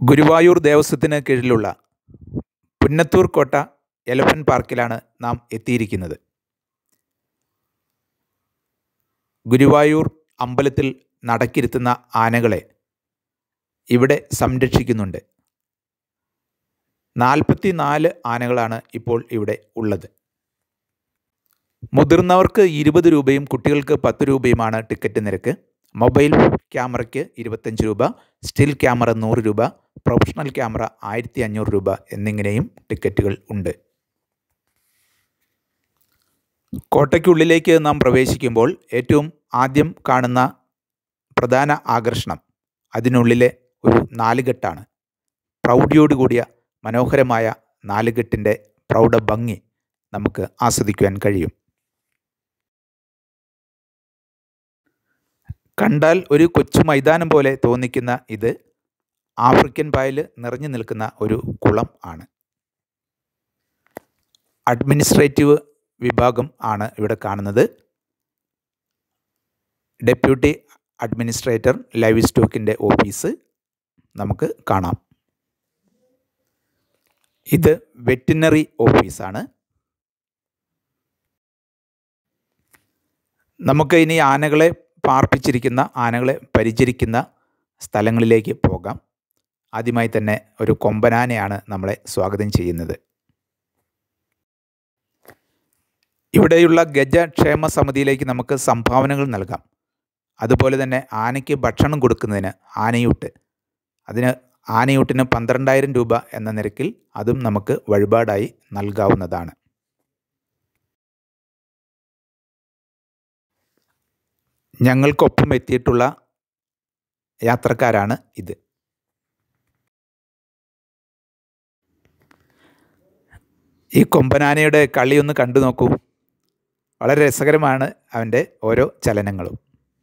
ഗുരുവായൂർ ദേവസ്വത്തിന് കീഴിലുള്ള പുന്നത്തൂർ കോട്ട എലഫൻ്റ് പാർക്കിലാണ് നാം എത്തിയിരിക്കുന്നത് ഗുരുവായൂർ അമ്പലത്തിൽ നടക്കിരുത്തുന്ന ആനകളെ ഇവിടെ സംരക്ഷിക്കുന്നുണ്ട് നാൽപ്പത്തി നാല് ആനകളാണ് ഇപ്പോൾ ഇവിടെ ഉള്ളത് മുതിർന്നവർക്ക് ഇരുപത് രൂപയും കുട്ടികൾക്ക് പത്ത് രൂപയുമാണ് ടിക്കറ്റ് നിരക്ക് മൊബൈൽ ക്യാമറയ്ക്ക് ഇരുപത്തഞ്ച് രൂപ സ്റ്റിൽ ക്യാമറ നൂറ് രൂപ പ്രൊഫഷണൽ ക്യാമറ ആയിരത്തി അഞ്ഞൂറ് രൂപ എന്നിങ്ങനെയും ടിക്കറ്റുകൾ ഉണ്ട് കോട്ടയ്ക്കുള്ളിലേക്ക് നാം പ്രവേശിക്കുമ്പോൾ ഏറ്റവും ആദ്യം കാണുന്ന പ്രധാന ആകർഷണം അതിനുള്ളിലെ ഒരു നാലുകെട്ടാണ് പ്രൗഢിയോടുകൂടിയ മനോഹരമായ നാലുകെട്ടിൻ്റെ പ്രൗഢ ഭംഗി നമുക്ക് ആസ്വദിക്കുവാൻ കഴിയും കണ്ടാൽ ഒരു കൊച്ചു മൈതാനം പോലെ തോന്നിക്കുന്ന ഇത് ആഫ്രിക്കൻ പായൽ നിറഞ്ഞു നിൽക്കുന്ന ഒരു കുളം ആണ് അഡ്മിനിസ്ട്രേറ്റീവ് വിഭാഗം ആണ് ഇവിടെ കാണുന്നത് ഡെപ്യൂട്ടി അഡ്മിനിസ്ട്രേറ്റർ ലൈവ് സ്റ്റോക്കിൻ്റെ ഓഫീസ് നമുക്ക് കാണാം ഇത് വെറ്റിനറി ഓഫീസാണ് നമുക്ക് ഇനി ആനകളെ പാർപ്പിച്ചിരിക്കുന്ന ആനകളെ പരിചരിക്കുന്ന സ്ഥലങ്ങളിലേക്ക് പോകാം ആദ്യമായി തന്നെ ഒരു കൊമ്പനാനയാണ് നമ്മളെ സ്വാഗതം ചെയ്യുന്നത് ഇവിടെയുള്ള ഗജക്ഷേമ സമിതിയിലേക്ക് നമുക്ക് സംഭാവനകൾ നൽകാം അതുപോലെ തന്നെ ആനയ്ക്ക് ഭക്ഷണം കൊടുക്കുന്നതിന് ആനയൂട്ട് അതിന് ആനയൂട്ടിന് പന്ത്രണ്ടായിരം രൂപ എന്ന നിരക്കിൽ അതും നമുക്ക് വഴിപാടായി നൽകാവുന്നതാണ് ഞങ്ങൾക്കൊപ്പം എത്തിയിട്ടുള്ള യാത്രക്കാരാണ് ഇത് ഈ കൊമ്പനാനയുടെ കളി ഒന്ന് കണ്ടു നോക്കൂ വളരെ രസകരമാണ് അവൻ്റെ ഓരോ ചലനങ്ങളും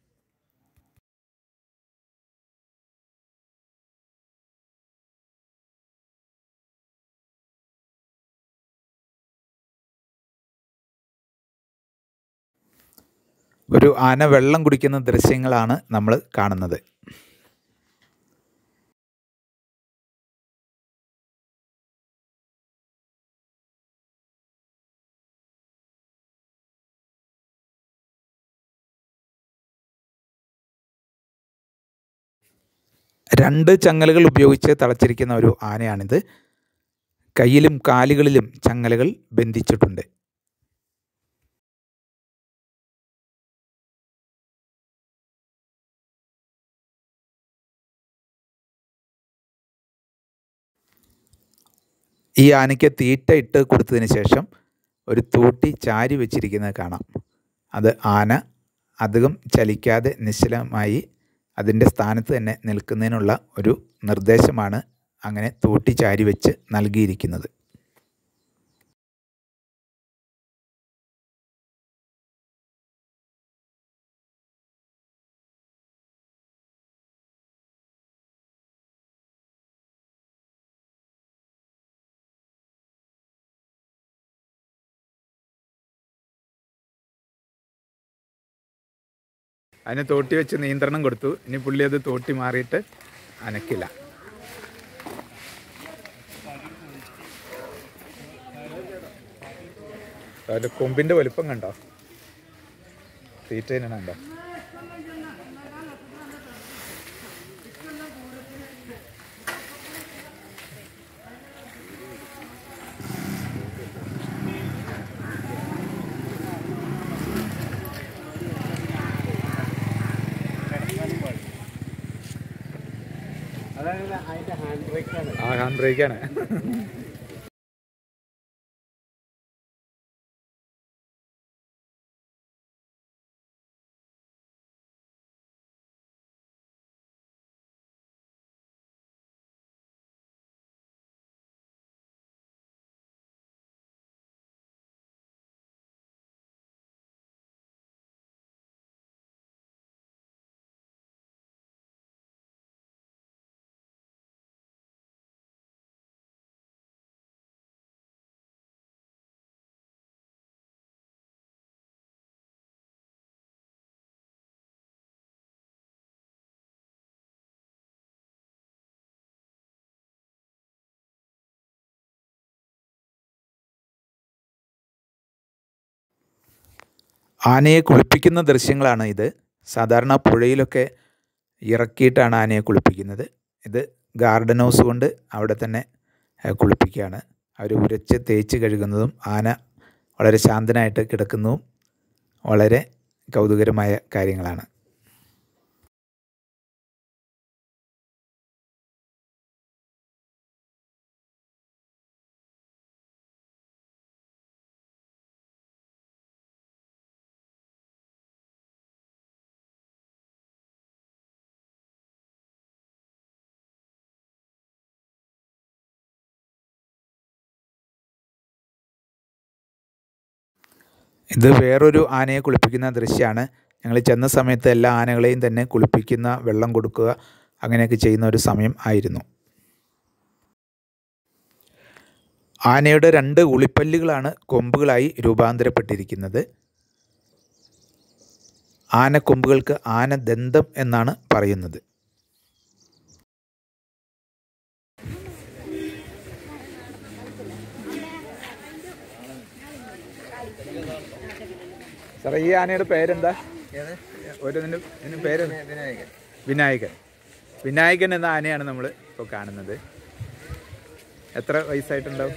ഒരു ആന വെള്ളം കുടിക്കുന്ന ദൃശ്യങ്ങളാണ് നമ്മൾ കാണുന്നത് രണ്ട് ചങ്ങലകൾ ഉപയോഗിച്ച് തളച്ചിരിക്കുന്ന ഒരു ആനയാണിത് കയ്യിലും കാലുകളിലും ചങ്ങലകൾ ബന്ധിച്ചിട്ടുണ്ട് ഈ ആനയ്ക്ക് തീറ്റ ഇട്ട് കൊടുത്തതിന് ശേഷം ഒരു തൂട്ടി ചാരി വെച്ചിരിക്കുന്നത് കാണാം അത് ആന അധികം ചലിക്കാതെ നിശ്ചലമായി അതിൻ്റെ സ്ഥാനത്ത് തന്നെ നിൽക്കുന്നതിനുള്ള ഒരു നിർദ്ദേശമാണ് അങ്ങനെ തൂട്ടി ചാരി വെച്ച് നൽകിയിരിക്കുന്നത് അതിന് തോട്ടി വെച്ച് നിയന്ത്രണം കൊടുത്തു ഇനി പുള്ളി അത് തോട്ടി മാറിയിട്ട് അനക്കില്ല അതിൻ്റെ കൊമ്പിൻ്റെ വലുപ്പം കണ്ടോ തീറ്റ തന്നെ കണ്ടോ അതായത് അതിന്റെ ഹാൻഡ് ബ്രേക്കാണ് ആ ഹാൻഡ് ബ്രേക്കാണ് ആനയെ കുളിപ്പിക്കുന്ന ദൃശ്യങ്ങളാണ് ഇത് സാധാരണ പുഴയിലൊക്കെ ഇറക്കിയിട്ടാണ് ആനയെ കുളിപ്പിക്കുന്നത് ഇത് ഗാർഡൻ ഹൗസ് കൊണ്ട് അവിടെ തന്നെ ഏഹ്, കുളിപ്പിക്കുകയാണ് അവർ ഉരച്ച് തേച്ച് കഴുകുന്നതും ആന വളരെ ശാന്തനായിട്ട് കിടക്കുന്നതും വളരെ കൗതുകരമായ കാര്യങ്ങളാണ് ഇത് വേറൊരു ആനയെ കുളിപ്പിക്കുന്ന ദൃശ്യമാണ് ഞങ്ങൾ ചെന്ന സമയത്ത് എല്ലാ ആനകളെയും തന്നെ കുളിപ്പിക്കുന്ന വെള്ളം കൊടുക്കുക അങ്ങനെയൊക്കെ ചെയ്യുന്ന ഒരു സമയം ആയിരുന്നു ആനയുടെ രണ്ട് ഉളിപ്പല്ലുകളാണ് കൊമ്പുകളായി രൂപാന്തരപ്പെട്ടിരിക്കുന്നത് ആനക്കൊമ്പുകൾക്ക് ആനദന്തം എന്നാണ് പറയുന്നത് സാറേ ഈ ആനയുടെ പേരെന്താ ഒരു ഇതിൻ്റെ ഇതിൻ്റെ പേര് വിനായകൻ വിനായകൻ എന്ന ആനയാണ് നമ്മൾ ഇപ്പോൾ കാണുന്നത് എത്ര വയസ്സായിട്ടുണ്ടാവും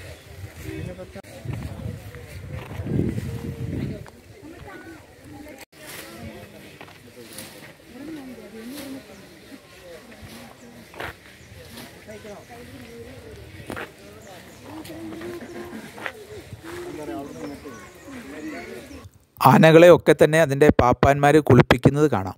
ആനകളെ ഒക്കെ തന്നെ അതിൻ്റെ പാപ്പാന്മാർ കുളിപ്പിക്കുന്നത് കാണാം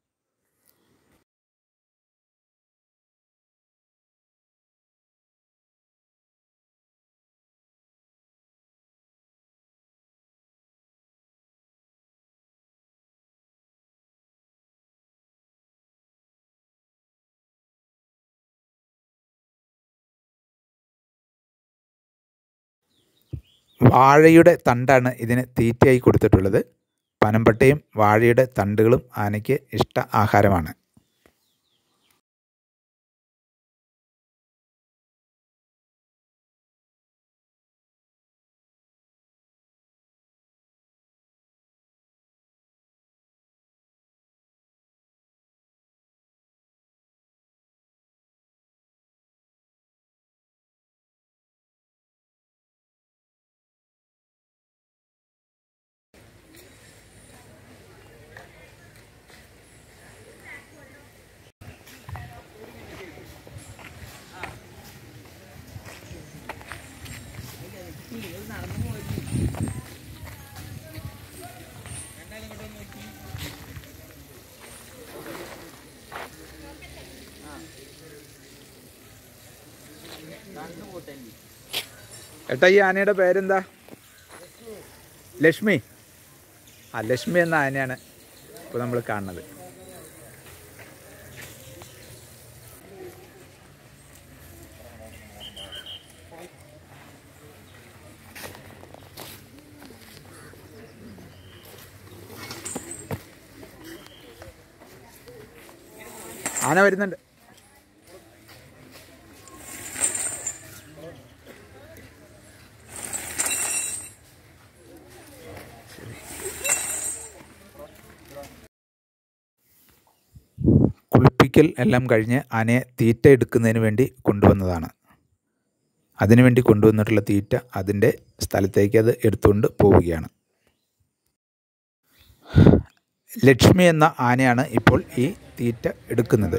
വാഴയുടെ തണ്ടാണ് ഇതിന് തീറ്റയായി കൊടുത്തിട്ടുള്ളത് പനമ്പട്ടയും വാഴയുടെ തണ്ടുകളും ആനയ്ക്ക് ഇഷ്ട ആഹാരമാണ് ഏട്ടാ ഈ ആനയുടെ പേരെന്താ ലക്ഷ്മി ആ ലക്ഷ്മി എന്ന ആനയാണ് ഇപ്പോൾ നമ്മൾ കാണുന്നത് ആന വരുന്നുണ്ട് കുളിപ്പിക്കൽ എല്ലാം കഴിഞ്ഞ് ആനയെ തീറ്റ എടുക്കുന്നതിന് വേണ്ടി കൊണ്ടുവന്നതാണ് അതിനുവേണ്ടി കൊണ്ടുവന്നിട്ടുള്ള തീറ്റ അതിൻ്റെ സ്ഥലത്തേക്ക് അത് എടുത്തുകൊണ്ട് പോവുകയാണ് ലക്ഷ്മി എന്ന ആനയാണ് ഇപ്പോൾ ഈ തീറ്റ എടുക്കുന്നത്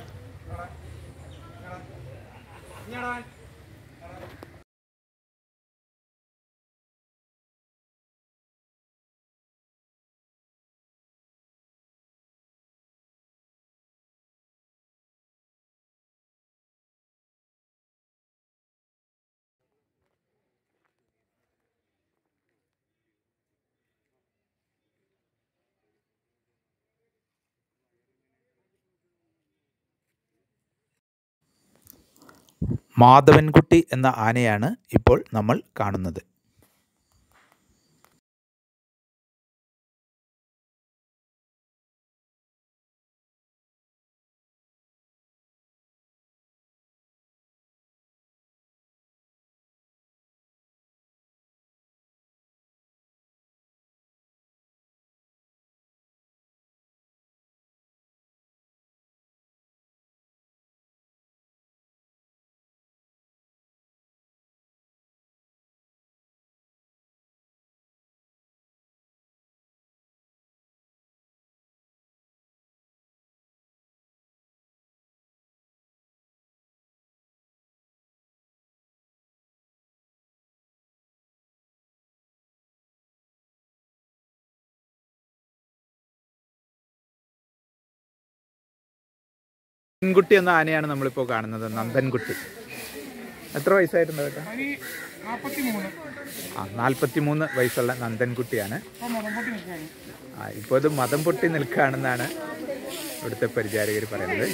മാധവൻകുട്ടി എന്ന ആനയാണ് ഇപ്പോൾ നമ്മൾ കാണുന്നത് പെൺകുട്ടി എന്ന ആനയാണ് നമ്മളിപ്പോൾ കാണുന്നത് നന്ദൻകുട്ടി എത്ര വയസ്സായിട്ടുണ്ട് കേട്ടോ അതിന് നാൽപ്പത്തി മൂന്ന് ആ നാൽപ്പത്തി മൂന്ന് വയസ്സുള്ള നന്ദൻകുട്ടിയാണ് ഇപ്പം മതംപൊട്ടി നിൽക്കുകയാണ് ആ ഇപ്പോൾ ഇത് മതം പൊട്ടി നിൽക്കുകയാണെന്നാണ് ഇവിടുത്തെ പരിചാരകർ പറയുന്നത്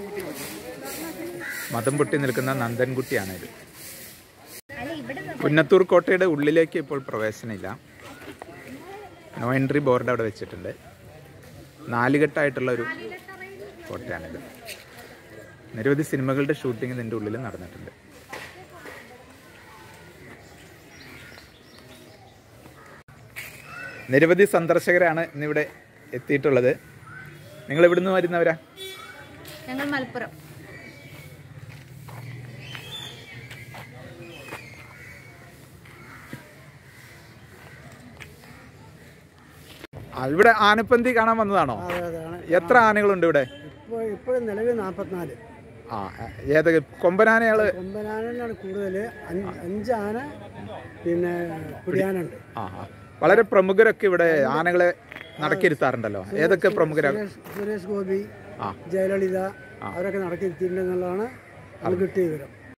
മതം പൊട്ടി നിൽക്കുന്ന നന്ദൻകുട്ടിയാണ് ഇത് പുന്നത്തൂർ കോട്ടയുടെ ഉള്ളിലേക്ക് ഇപ്പോൾ പ്രവേശനമില്ല നോ എൻട്രി ബോർഡ് അവിടെ വെച്ചിട്ടുണ്ട് നാലുകെട്ടായിട്ടുള്ള ഒരു കോട്ടയാണിത് നിരവധി സിനിമകളുടെ ഷൂട്ടിംഗ് ഇതിൻ്റെ ഉള്ളിൽ നടന്നിട്ടുണ്ട് നിരവധി സന്ദർശകരാണ് ഇന്നിവിടെ എത്തിയിട്ടുള്ളത് നിങ്ങൾ ഇവിടുന്ന് വരുന്നവരാ ഞങ്ങൾ മലപ്പുറം ആ, ഇവിടെ ആനപ്പന്തി കാണാൻ വന്നതാണോ അതെ അതാണ് എത്ര ആനകളുണ്ട് ഇവിടെ ഇപ്പോൾ ഇപ്പോഴും നിലവിൽ നാൽപ്പത്തിനാല് ആ ഏതൊക്കെ കൊമ്പനാനകള് കൊമ്പനാനാണ് കൂടുതൽ അഞ്ച് ആന പിന്നെ പിടിയാനുണ്ട് ആ ആ. വളരെ പ്രമുഖരൊക്കെ ഇവിടെ ആനകളെ നടക്കിരുത്താറുണ്ടല്ലോ ഏതൊക്കെ പ്രമുഖരാ സുരേഷ് സുരേഷ് ഗോപി ആ. ജയലളിത അവരൊക്കെ നടക്കിരുത്തിയിട്ടുണ്ടെന്നുള്ളതാണ് നമുക്ക് കിട്ടിയ വിവരം